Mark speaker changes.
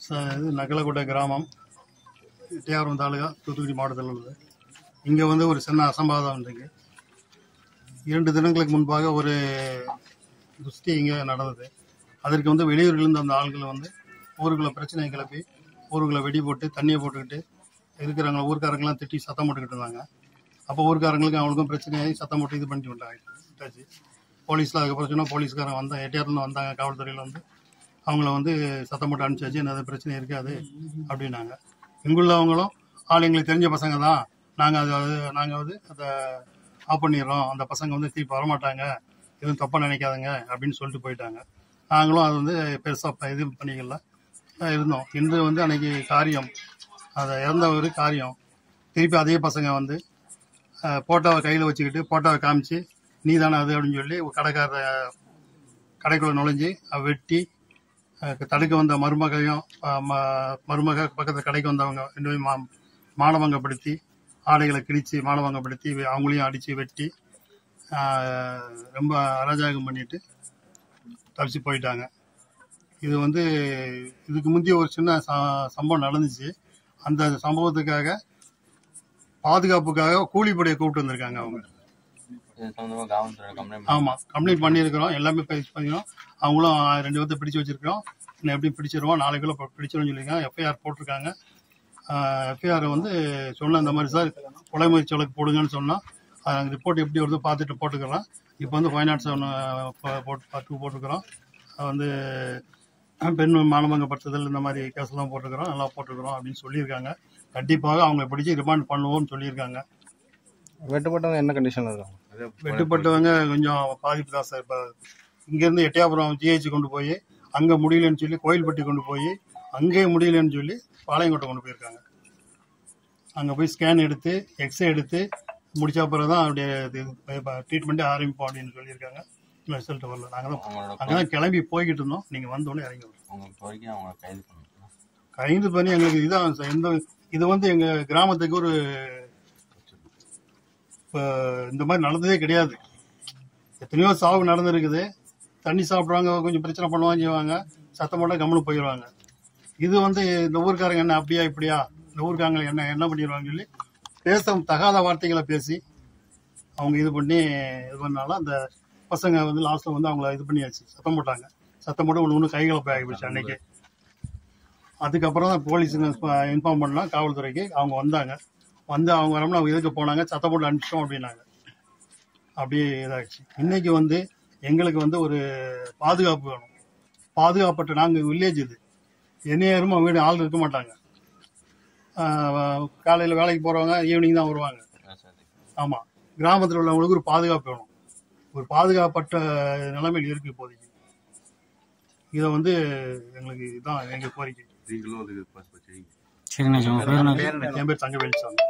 Speaker 1: ச- இது நகலக்கோட்டை கிராமம் எட்டியாபுரம் தாலுகா தூத்துக்குடி மாவட்டத்தில் உள்ளது இங்கே வந்து ஒரு சின்ன அசம்பாதம் இருக்கு இரண்டு தினங்களுக்கு முன்பாக ஒரு குஸ்தி இங்கே நடந்தது அதற்கு வந்து வெளியூர்லேருந்து அந்த ஆள்கள் வந்து ஊருக்குள்ள பிரச்சனையை கிளப்பி ஊருக்குள்ள வெடி போட்டு தண்ணியை போட்டுக்கிட்டு இருக்கிறவங்க ஊர்க்காரங்களாம் திட்டி சத்தம் போட்டுக்கிட்டு இருந்தாங்க அப்போ ஊர்க்காரங்களுக்கு அவங்களுக்கும் பிரச்சனையாகி சத்தம் போட்டு இது பண்ணிட்டு விட்டாங்க விட்டாச்சு போலீஸில் அதுக்கப்புறம் சொன்னால் போலீஸ்காரங்க வந்தாங்க எட்டியார்லேருந்து வந்தாங்க காவல்துறையில் வந்து அவங்கள வந்து சத்தம் போட்டு அனுப்பிச்சாச்சு என்ன பிரச்சனை இருக்காது அப்படின்னாங்க இங்குள்ளவங்களும் ஆள் எங்களுக்கு தெரிஞ்ச பசங்க தான் நாங்கள் அது நாங்கள் வந்து அதை ஆஃப் பண்ணிடுறோம் அந்த பசங்க வந்து திருப்பி வரமாட்டாங்க எதுவும் தப்பாக நினைக்காதங்க அப்படின்னு சொல்லிட்டு போயிட்டாங்க நாங்களும் அது வந்து பெருசாக இது பண்ணிக்கல அஹ் இருந்தோம் இன்று வந்து அன்னைக்கு காரியம் அதை இறந்த ஒரு காரியம் திருப்பி அதே பசங்க வந்து அஹ், போட்டோவை கையில் வச்சுக்கிட்டு போட்டோவை காமிச்சு நீ தானே அது அப்படின்னு சொல்லி ஒரு கடைக்கார கடைக்குள்ள நுழைஞ்சு அவ வெட்டி அஹ், தடுக்க வந்த மருமகையும் அஹ், ம- மருமக பக்கத்தில் கடைக்கு வந்தவங்க ரெண்டு பேரும் மா- மானபங்கப்படுத்தி ஆடைகளை கிழிச்சு மானபங்கப்படுத்தி வே- அவங்களையும் அடித்து வெட்டி அஹ், ரொம்ப அராஜகம் பண்ணிட்டு தப்பிச்சு போயிட்டாங்க இது வந்து இதுக்கு முந்தைய ஒரு சின்ன ச- சம்பவம் நடந்துச்சு அந்த சம்பவத்துக்காக பாதுகாப்புக்காக கூலிப்படையை கூப்பிட்டு வந்திருக்காங்க அவங்க
Speaker 2: இது சம்பந்தமா காவல்துறை கம்ப்ளைண்ட்
Speaker 1: ஆமா கம்ப்ளைண்ட் பண்ணியிருக்கிறோம் எல்லாமே பேஸ் பண்ணிக்கிறோம் அவங்களும் ஆ, ரெண்டு பேர்த்த பிடிச்சு வச்சிருக்கிறோம் இன்னும் எப்படி பிடிச்சிருவோம் நாளைக்குள்ள ப- பிடிச்சிருவோம்னு சொல்லியிருக்காங்க எஃப்ஐஆர் போட்டிருக்காங்க எஃப்ஐஆர் வந்து சொன்ன இந்த மாதிரி சார் கொலை முயற்சி வழக்கு போடுங்கன்னு சொன்னால் ரிப்போர்ட் எப்படி வருதோ பார்த்துட்டு போட்டுக்கலாம் இப்போ வந்து ஃபைனான்ஸ் ஒன்று போட்டு டூ போட்டிருக்கிறோம் அது வந்து பெண் மானபங்கப்படுத்துதல் இந்த மாதிரி கேஸ்லாம் போட்டிருக்கிறோம் நல்லா போட்டிருக்கிறோம் அப்படின்னு சொல்லியிருக்காங்க கண்டிப்பாக அவங்க பிடிச்சி ரிமாண்ட் பண்ணுவோம்னு சொல்லியிருக்காங்க
Speaker 3: வெட்டுப்பட்டவங்க என்ன கண்டிஷன்ல இருக்காங்க
Speaker 1: வெட்டுப்பட்டவங்க கொஞ்சம் பாதிப்பு தான் சார் இப்போ இங்கேருந்து எட்டயபுரம் ஜிஹெச் கொண்டு போய் அங்கே முடியலன்னு சொல்லி கோயில்பட்டி கொண்டு போய் அங்கே முடியலன்னு சொல்லி பாளையங்கோட்டை கொண்டு போயிருக்காங்க அங்கே போய் ஸ்கேன் எடுத்து எக்ஸ்ரே எடுத்து முடிச்ச அப்புறம் தான் அப்படியே ட்ரீட்மெண்ட்டே ஆரம்பிப்போம் அப்படின்னு சொல்லியிருக்காங்க ரிசல்ட் வரல நாங்கள் தான்
Speaker 2: அவங்களோட
Speaker 1: அங்கே தான் கிளம்பி போய்கிட்டு இருந்தோம் நீங்கள் வந்தோடனே இறங்கி வரோம்
Speaker 2: அவங்க இப்போ வரைக்கும் அவங்கள கைது பண்ணணும்
Speaker 1: கைது பண்ணி எங்களுக்கு இதான் சார் எந்த இது வந்து எங்கள் கிராமத்துக்கு ஒரு இப்போ இந்த மாதிரி நடந்ததே கிடையாது எத்தனையோ சாவு நடந்திருக்குது தண்ணி சாப்பிடுவாங்க கொஞ்சம் பிரச்சனை பண்ணுவாங்க செய்வாங்க சத்தம் போட்டால் கம்முனு போயிடுவாங்க இது வந்து இந்த ஊர்க்காரங்க என்ன அப்படியா இப்படியா இந்த ஊர்க்காரங்க என்ன என்ன பண்ணிடுவாங்கன்னு சொல்லி பேச தகாத வார்த்தைகளை பேசி அவங்க இது பண்ணி இது பண்ணாலும் அந்த பசங்க வந்து லாஸ்ட்ல வந்து அவங்கள இது பண்ணியாச்சு சத்தம் போட்டாங்க சத்தம் போட்டு ஒன்று ஒன்று கைகளை போய் ஆகிப்போச்சு அன்னைக்கு அதுக்கப்புறம் தான் போலீஸுங்க இன்ஃபார்ம் பண்ணலாம் காவல்துறைக்கு அவங்க வந்தாங்க வந்து அவங்க வரமுன்னா அவங்க எதுக்கு போனாங்க சத்தம் போட்டு அனுப்பிச்சோம் அப்படின்னாங்க அப்படியே இதாகிடுச்சு இன்னைக்கு வந்து எங்களுக்கு வந்து ஒரு பாதுகாப்பு வேணும் பாதுகாப்பட்ட நாங்கள் வில்லேஜ் இது எந்நேரமும் வீடு ஆள் இருக்க மாட்டாங்க காலையில் வேலைக்கு போகிறவங்க ஈவினிங் தான் வருவாங்க ஆமாம் கிராமத்தில் உள்ளவங்களுக்கு ஒரு பாதுகாப்பு வேணும் ஒரு பாதுகாப்பட்ட நிலைமையில் இருக்கு இப்போதைக்கு இதை வந்து எங்களுக்கு இதுதான் எங்கள் கோரிக்கை
Speaker 4: நீங்களும் அதுக்கு ப- ப- செய்யுங்க
Speaker 5: சரிண்ணா உங்க பேர் என்ன
Speaker 1: என் பேர் தங்கவேலு சாமி